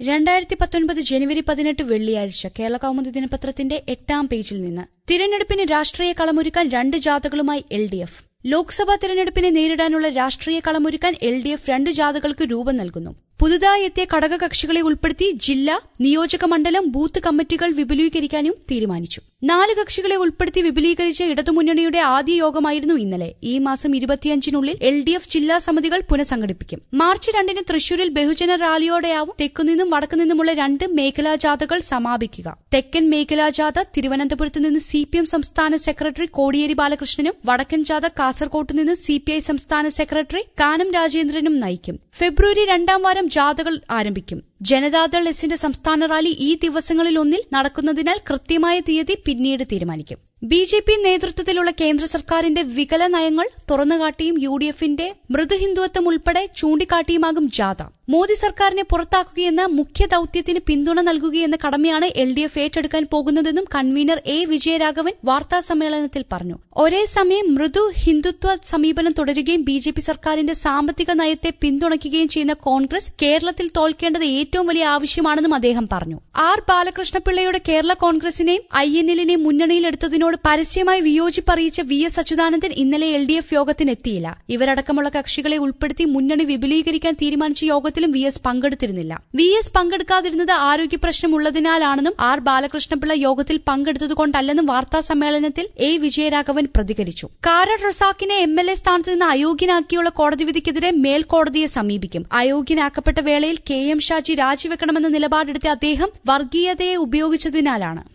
രണ്ടായിരത്തി പത്തൊൻപത് ജനുവരി പതിനെട്ട് വെള്ളിയാഴ്ച കേരള കൗമുദി ദിനപത്രത്തിന്റെ എട്ടാം പേജിൽ നിന്ന് തിരഞ്ഞെടുപ്പിന് രാഷ്ട്രീയ കളമൊരുക്കാൻ രണ്ട് ജാഥകളുമായി എൽ ഡി എഫ് ലോക്സഭാ തിരഞ്ഞെടുപ്പിനെ നേരിടാനുള്ള രാഷ്ട്രീയ കളമൊരുക്കാൻ എൽ ഡി എഫ് രണ്ട് ജാഥകൾക്ക് രൂപം നൽകുന്നു പുതുതായി എത്തിയ ഘടകകക്ഷികളെ ഉൾപ്പെടുത്തി ജില്ലാ നിയോജക മണ്ഡലം ബൂത്ത് കമ്മിറ്റികൾ വിപുലീകരിക്കാനും തീരുമാനിച്ചു നാല് കക്ഷികളെ ഉൾപ്പെടുത്തി വിപുലീകരിച്ച ഇടതുമുന്നണിയുടെ ആദ്യ യോഗമായിരുന്നു ഇന്നലെ ഈ മാസം ഇരുപത്തിയഞ്ചിനുള്ളിൽ എൽ ഡി എഫ് ജില്ലാ സമിതികൾ പുനഃസംഘടിപ്പിക്കും മാർച്ച് രണ്ടിന് തൃശൂരിൽ ബഹുജന റാലിയോടെയാവും തെക്കുനിന്നും വടക്കുനിന്നുമുള്ള രണ്ട് മേഖലാ ജാഥകൾ സമാപിക്കുക തെക്കൻ മേഖലാ ജാഥ തിരുവനന്തപുരത്ത് നിന്ന് സി പി എം സംസ്ഥാന സെക്രട്ടറി കോടിയേരി ബാലകൃഷ്ണനും വടക്കൻ ജാഥ കാസർകോട്ട് നിന്ന് സി പി ഐ സംസ്ഥാന സെക്രട്ടറി കാനം രാജേന്ദ്രനും നയിക്കും ഫെബ്രുവരി രണ്ടാം വാരം ജാഥകൾ ആരംഭിക്കും ജനതാദൾ എസിന്റെ സംസ്ഥാന റാലി ഈ ദിവസങ്ങളിലൊന്നിൽ നടക്കുന്നതിനാൽ കൃത്യമായ തീയതി പിന്നീട് തീരുമാനിക്കും ബി ജെ പി നേതൃത്വത്തിലുള്ള കേന്ദ്ര സർക്കാരിന്റെ വികല നയങ്ങൾ തുറന്നുകാട്ടിയും യു ഡി എഫിന്റെ മൃദുഹിന്ദുത്വം ഉൾപ്പെടെ ചൂണ്ടിക്കാട്ടിയുമാകും ജാഥ മോദി സർക്കാരിനെ പുറത്താക്കുകയെന്ന മുഖ്യ ദൌത്യത്തിന് പിന്തുണ നൽകുകയെന്ന കടമയാണ് എൽ ഡി എഫ് ഏറ്റെടുക്കാൻ പോകുന്നതെന്നും കൺവീനർ എ വിജയരാഘവൻ വാർത്താ സമ്മേളനത്തിൽ പറഞ്ഞു ഒരേ സമയം മൃദു ഹിന്ദുത്വ സമീപനം തുടരുകയും ബി ജെ പി സർക്കാരിന്റെ സാമ്പത്തിക നയത്തെ പിന്തുണയ്ക്കുകയും ചെയ്യുന്ന കോൺഗ്രസ് കേരളത്തിൽ തോൽക്കേണ്ടത് ഏറ്റവും വലിയ ആവശ്യമാണെന്നും അദ്ദേഹം പറഞ്ഞു ആർ ബാലകൃഷ്ണപിള്ളയുടെ കേരള കോൺഗ്രസിനെയും ഐ എൻ എല്ലിനെയും മുന്നണിയിലെടുത്തതിനോട് പരസ്യമായി വിയോജിപ്പറിയിച്ച വി എസ് അച്യുതാനന്ദൻ ഇന്നലെ എൽ ഡി എഫ് യോഗത്തിനെത്തിയില്ല ഇവരടക്കമുള്ള കക്ഷികളെ ഉൾപ്പെടുത്തി മുന്നണി വിപുലീകരിക്കാൻ തീരുമാനിച്ച യോഗത്തിലും വി എസ് പങ്കെടുത്തിരുന്നില്ല വി എസ് പങ്കെടുക്കാതിരുന്നത് ആരോഗ്യ പ്രശ്നമുള്ളതിനാലാണെന്നും ആർ ബാലകൃഷ്ണപിള്ള യോഗത്തിൽ പങ്കെടുത്തതുകൊണ്ടല്ലെന്നും വാർത്താ സമ്മേളനത്തിൽ എ വിജയരാഘവൻ പ്രതികരിച്ചു കാരഡ് റസാക്കിനെ എം എൽ എ സ്ഥാനത്ത് നിന്ന് അയോഗ്യനാക്കിയുള്ള കോടതി വിധിക്കെതിരെ മേൽക്കോടതിയെ സമീപിക്കും അയോഗ്യനാക്കപ്പെട്ട വേളയിൽ കെ എം ഷാജി രാജിവെക്കണമെന്ന നിലപാടെടുത്ത അദ്ദേഹം വർഗീയതയെ ഉപയോഗിച്ചതിനാലാണ്